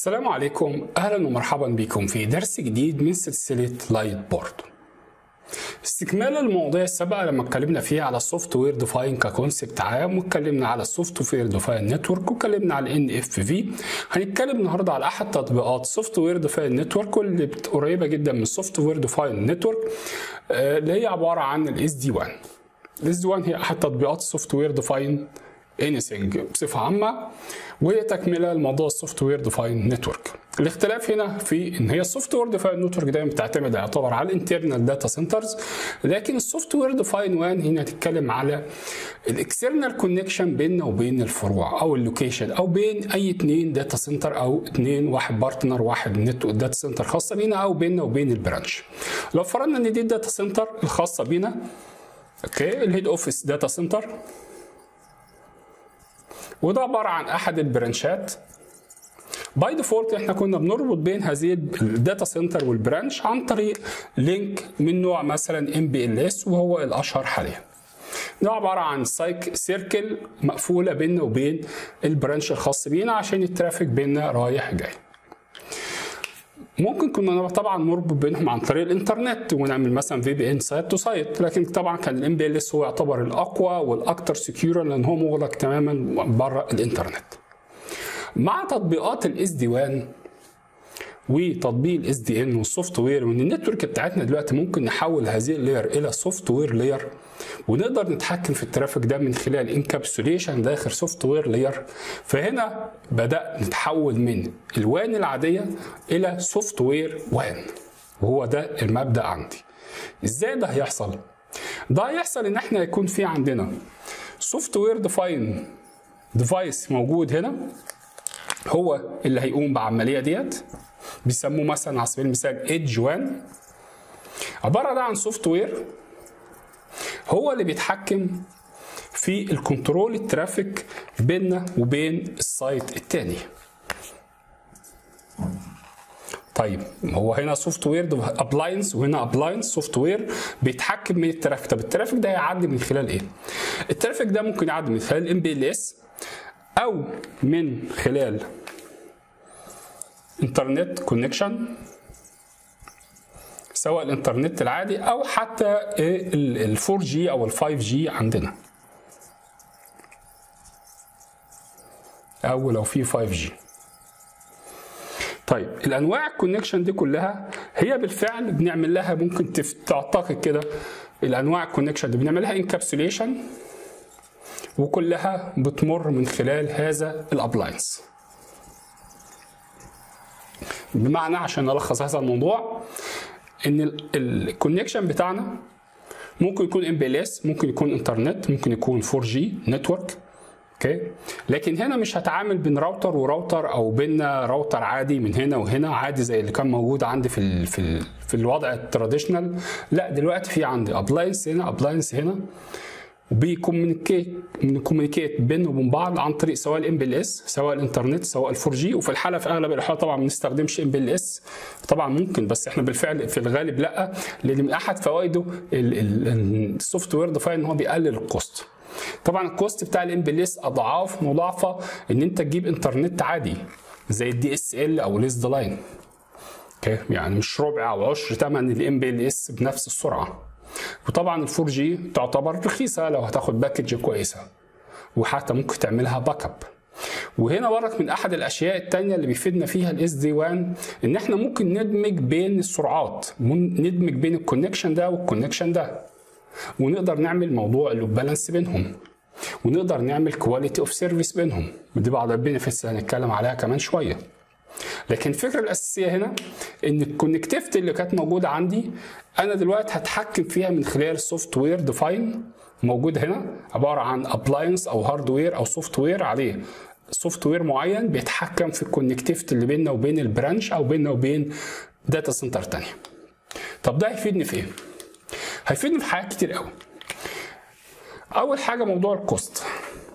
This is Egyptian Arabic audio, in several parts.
السلام عليكم اهلا ومرحبا بكم في درس جديد من سلسله لايت بورد استكمالا للمواضيع السابقه لما اتكلمنا فيها على السوفت وير ديفاين ككونسبت عام واتكلمنا على السوفت وير ديفاين نتورك واتكلمنا على ان اف في هنتكلم النهارده على احد تطبيقات السوفت وير ديفاين نتورك واللي قريبه جدا من السوفت وير ديفاين نتورك اللي هي عباره عن الاس دي 1 الاس دي 1 هي احد تطبيقات السوفت وير ديفاين انيثينج بصفه عامه وهي تكمله لموضوع السوفت وير ديفاين نتورك الاختلاف هنا في ان هي السوفت وير ديفاين نتورك دايما بتعتمد يعتبر على الانترنال داتا سنترز لكن السوفت وير ديفاين وان هنا تتكلم على الاكسترنال كونكشن بيننا وبين الفروع او اللوكيشن او بين اي اثنين داتا سنتر او اثنين واحد بارتنر واحد نت داتا سنتر خاصه بينا او بيننا وبين البرانش لو فرضنا ان دي الداتا سنتر الخاصه بينا اوكي الهيد اوفيس داتا سنتر وده عباره عن احد البرانشات باي ديفولت احنا كنا بنربط بين هذه الداتا سنتر والبرانش عن طريق لينك من نوع مثلا ام بي ال اس وهو الاشهر حاليا ده عباره عن سايك سيركل مقفوله بيننا وبين البرانش الخاص بينا عشان الترافيك بيننا رايح جاي ممكن كنا طبعا نربط بينهم عن طريق الانترنت ونعمل مثلا في بي ان سايت تو سايت لكن طبعا كان الام بي ال اس هو يعتبر الاقوى والاكثر سكيورا لان هو مغلق تماما بره الانترنت مع تطبيقات الاس دي وان وتطبيق الاس دي ان والسوفت وير وان النتورك بتاعتنا دلوقتي ممكن نحول هذه اللاير الى سوفت وير لاير ونقدر نتحكم في الترافيك ده من خلال انكابسوليشن داخل سوفت وير لاير فهنا بدا نتحول من الوان العاديه الى سوفت وير وان وهو ده المبدا عندي ازاي ده هيحصل ده هيحصل ان احنا يكون في عندنا سوفت وير ديفاين ديفايس موجود هنا هو اللي هيقوم بالعمليه ديت بيسموه مثلا على سبيل المثال ايدج 1 عباره ده عن سوفت وير هو اللي بيتحكم في الكنترول الترافيك بيننا وبين السايت التاني طيب هو هنا سوفت وير ابلاينس وهنا ابلاينس سوفت وير بيتحكم من الترافيك طب الترافيك ده هيعدي من خلال ايه الترافيك ده ممكن يعدي من خلال ام بي ال اس او من خلال انترنت كونكشن سواء الانترنت العادي او حتى ال 4 جي او ال 5 جي عندنا او لو في 5 جي طيب الانواع الكونكشن دي كلها هي بالفعل بنعمل لها ممكن تعتقد كده الانواع الكونكشن دي بنعمل لها انكابسوليشن وكلها بتمر من خلال هذا الابلاينس بمعنى عشان نلخص هذا الموضوع ان الكونكشن بتاعنا ممكن يكون ام بي ال اس ممكن يكون انترنت ممكن يكون 4 جي نتورك اوكي لكن هنا مش هتعامل بين راوتر وراوتر او بين راوتر عادي من هنا وهنا عادي زي اللي كان موجود عندي في ال في ال في الوضع التراديشنال لا دلوقتي في عندي ابلاينس هنا ابلاينس هنا بيكومينيكيت بنكومينيكيت بينه وبين بعض عن طريق سواء الام بي ال اس سواء الانترنت سواء ال 4 جي وفي الحاله في اغلب الاحوال طبعا ما بنستخدمش ام بي ال اس طبعا ممكن بس احنا بالفعل في الغالب لا لان من احد فوائده السوفت وير ديفاين ان هو بيقلل الكوست طبعا الكوست بتاع الام بي ال اس اضعاف مضاعفه ان انت تجيب انترنت عادي زي الدي اس ال او الاس دي لاين اوكي يعني مش ربع او عشر ثمن الام بي ال اس بنفس السرعه وطبعا ال 4 جي تعتبر رخيصه لو هتاخد باكج كويسه وحتى ممكن تعملها باك اب وهنا برك من احد الاشياء التانية اللي بيفيدنا فيها الاس دي 1 ان احنا ممكن ندمج بين السرعات ندمج بين الكونكشن ده والكونكشن ده ونقدر نعمل موضوع اللوب بالانس بينهم ونقدر نعمل كواليتي اوف سيرفيس بينهم ودي بعض البينفيتس هنتكلم عليها كمان شويه لكن الفكره الاساسيه هنا ان الكونكتيفيتي اللي كانت موجوده عندي انا دلوقتي هتحكم فيها من خلال سوفت وير ديفاين موجود هنا عباره عن ابلاينس او هاردوير او سوفت وير عليه سوفت وير معين بيتحكم في الكونكتيفيتي اللي بيننا وبين البرانش او بيننا وبين داتا سنتر تانية طب ده هيفيدني في ايه هيفيدني في حاجات كتير قوي اول حاجه موضوع الكوست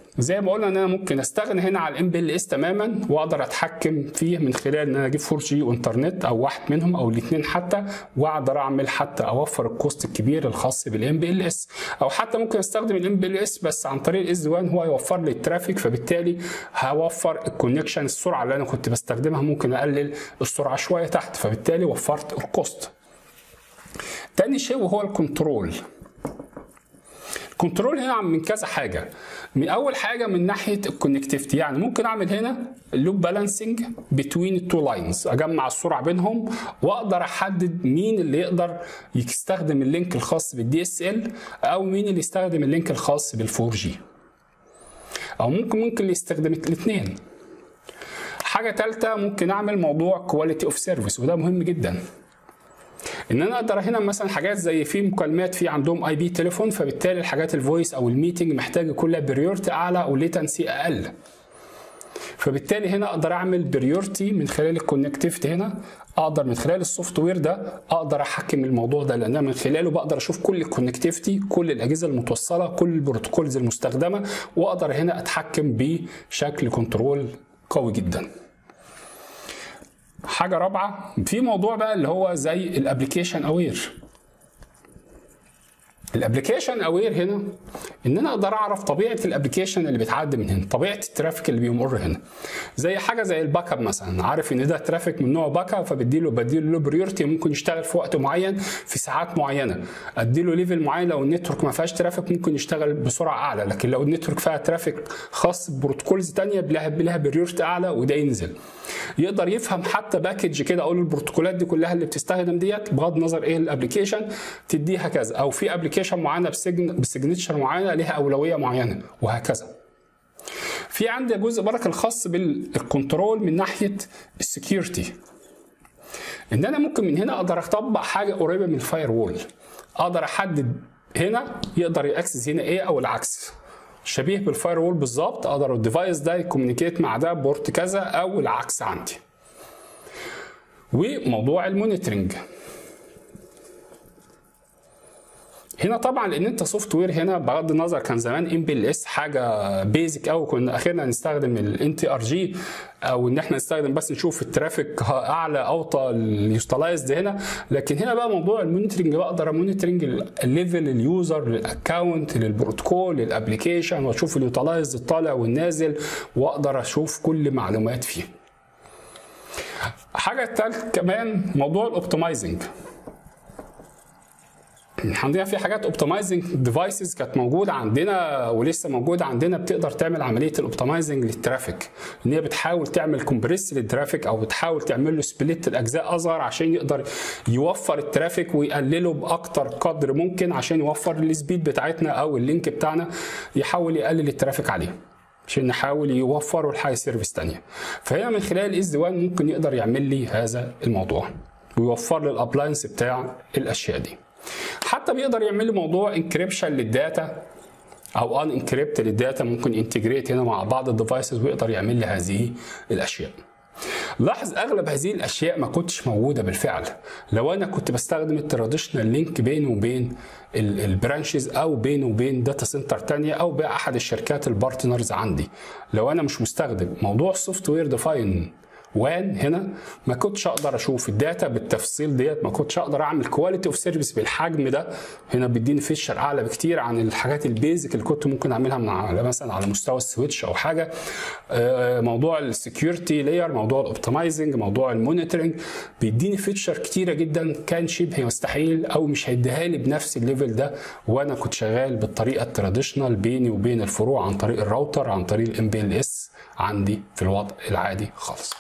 زي ما قلنا ان انا ممكن استغنى هنا على الام بي ال اس تماما واقدر اتحكم فيه من خلال ان انا اجيب 4 جي وانترنت او واحد منهم او الاثنين حتى واقدر اعمل حتى اوفر الكوست الكبير الخاص بالام بي ال اس او حتى ممكن استخدم الام بي ال اس بس عن طريق الاس 1 هو يوفر لي الترافيك فبالتالي هوفر الكونكشن السرعه اللي انا كنت بستخدمها ممكن اقلل السرعه شويه تحت فبالتالي وفرت الكوست تاني شيء وهو الكنترول كنترول هنا من كذا حاجه من اول حاجه من ناحيه الكونكتيفيتي يعني ممكن اعمل هنا لوب بالانسنج بتوين التو لاينز اجمع السرعه بينهم واقدر احدد مين اللي يقدر يستخدم اللينك الخاص بالدي اس ال او مين اللي يستخدم اللينك الخاص بال4 جي او ممكن ممكن اللي يستخدم الاثنين حاجه ثالثه ممكن اعمل موضوع كواليتي اوف سيرفيس وده مهم جدا ان انا اقدر هنا مثلا حاجات زي في مكالمات في عندهم اي بي تليفون فبالتالي الحاجات الفويس او الميتنج محتاج يكون لها بريورتي اعلى او ليتنسي اقل فبالتالي هنا اقدر اعمل بريورتي من خلال الكونكتيفيتي هنا اقدر من خلال السوفت وير ده اقدر احكم الموضوع ده لان من خلاله بقدر اشوف كل الكونكتيفيتي كل الاجهزه المتوصله كل البروتوكولز المستخدمه واقدر هنا اتحكم بشكل كنترول قوي جدا حاجه رابعه في موضوع بقى اللي هو زي الابلكيشن اوير الابلكيشن اوير هنا ان انا اقدر اعرف طبيعه الابلكيشن اللي بيتعدي من هنا طبيعه الترافيك اللي بيمر هنا زي حاجه زي الباك اب مثلا عارف ان ده ترافيك من نوع باك اب فبديله بديله له بريورتي ممكن يشتغل في وقت معين في ساعات معينه اديله ليفل معين لو النتورك ما فيهاش ترافيك ممكن يشتغل بسرعه اعلى لكن لو النتورك فيها ترافيك خاص ببروتوكولز ثانيه لها بريورتي اعلى وده ينزل يقدر يفهم حتى باكج كده اقول البروتوكولات دي كلها اللي بتستخدم ديت بغض النظر ايه الابلكيشن تديها كذا او في ابلكيشن معينه بسجن بسجنتشر معينه ليها اولويه معينه وهكذا في عندي جزء برك الخاص بالكنترول من ناحيه السكيورتي ان انا ممكن من هنا اقدر اطبق حاجه قريبه من الفاير وول اقدر احدد هنا يقدر ياكسس هنا ايه او العكس شبيه بالفاير وول بالظبط اقدر الديفايس ده يكومينيكيت مع ده بورت كذا او العكس عندي وموضوع المونيتورنج هنا طبعا لان انت سوفت وير هنا بغض النظر كان زمان ام بي ال اس حاجه بيزك قوي كنا اخرنا نستخدم الان تي ار جي او ان احنا نستخدم بس نشوف الترافيك اعلى اوطى اليوستلايزد هنا لكن هنا بقى موضوع المونيتورنج بقدر امونيتورنج الليفل اليوزر للاكونت للبروتوكول للابلكيشن واشوف اليوتلايزد الطالع والنازل واقدر اشوف كل معلومات فيه حاجه الثالث كمان موضوع الاوبتمايزنج عندنا في حاجات اوبتمايزنج ديفايسز كانت موجوده عندنا ولسه موجوده عندنا بتقدر تعمل عمليه الاوبتمايزنج للترافيك ان هي بتحاول تعمل كومبريس للترافيك او بتحاول تعمل له سبليت الاجزاء اصغر عشان يقدر يوفر الترافيك ويقلله باكتر قدر ممكن عشان يوفر السبيد بتاعتنا او اللينك بتاعنا يحاول يقلل الترافيك عليه عشان نحاول يوفروا لحاجه سيرفيس ثانيه فهنا من خلال الاس دي 1 ممكن يقدر يعمل لي هذا الموضوع ويوفر لي الابلاينس بتاع الاشياء دي حتى بيقدر يعمل لي موضوع انكريبشن للداتا او ان انكريبت للداتا ممكن انتجريت هنا مع بعض الديفايسز ويقدر يعمل لي هذه الاشياء لاحظ اغلب هذه الاشياء ما كنتش موجوده بالفعل لو انا كنت بستخدم التراديشنال لينك بيني وبين البرانشز او بيني وبين داتا سنتر تانية او باحد الشركات البارتنرز عندي لو انا مش مستخدم موضوع السوفت وير ديفاين وان هنا ما كنتش اقدر اشوف الداتا بالتفصيل ديت ما كنتش اقدر اعمل كواليتي اوف سيرفيس بالحجم ده هنا بيديني فيشر اعلى بكتير عن الحاجات البيزك اللي كنت ممكن اعملها مع مثلا على مستوى السويتش او حاجه موضوع السكيورتي لاير موضوع الاوبتمايزنج موضوع المونيتورنج بيديني فيتشر كتيره جدا كان شبه مستحيل او مش هيديها لي بنفس الليفل ده وانا كنت شغال بالطريقه التراديشنال بيني وبين الفروع عن طريق الراوتر عن طريق الام بي ال اس عندي في الوضع العادي خالص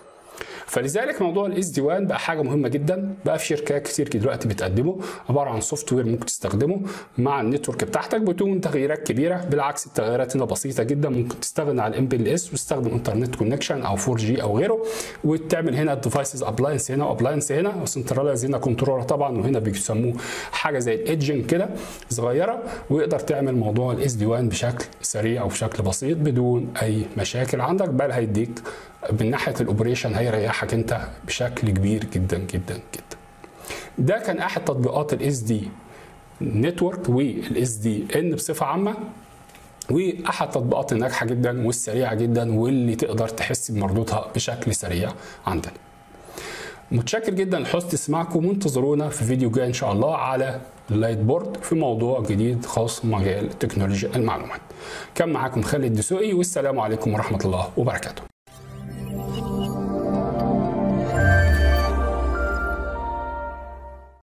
فلذلك موضوع الاس دي 1 بقى حاجه مهمه جدا بقى في شركات كتير دلوقتي بتقدمه عباره عن سوفت وير ممكن تستخدمه مع النتورك بتاعتك بدون تغييرات كبيره بالعكس التغييرات هنا بسيطه جدا ممكن تستغنى عن الام بي ال اس وتستخدم انترنت كونكشن او 4 جي او غيره وتعمل هنا الديفايسز ابلاينس هنا وابلاينس هنا وسنترلايز هنا كنترولر طبعا وهنا بيسموه حاجه زي الايدجنج كده صغيره ويقدر تعمل موضوع الاس دي 1 بشكل سريع او بشكل بسيط بدون اي مشاكل عندك بل هيديك من ناحيه الاوبريشن هيريحك انت بشكل كبير جدا جدا جدا. ده كان احد تطبيقات الاس دي نتورك والاس دي ان بصفه عامه واحد التطبيقات الناجحه جدا والسريعه جدا واللي تقدر تحس بمردودها بشكل سريع عندنا متشكر جدا لحسن استماعكم وانتظرونا في فيديو جاي ان شاء الله على اللايت بورد في موضوع جديد خاص بمجال تكنولوجيا المعلومات كان معاكم خالد دسوقي والسلام عليكم ورحمه الله وبركاته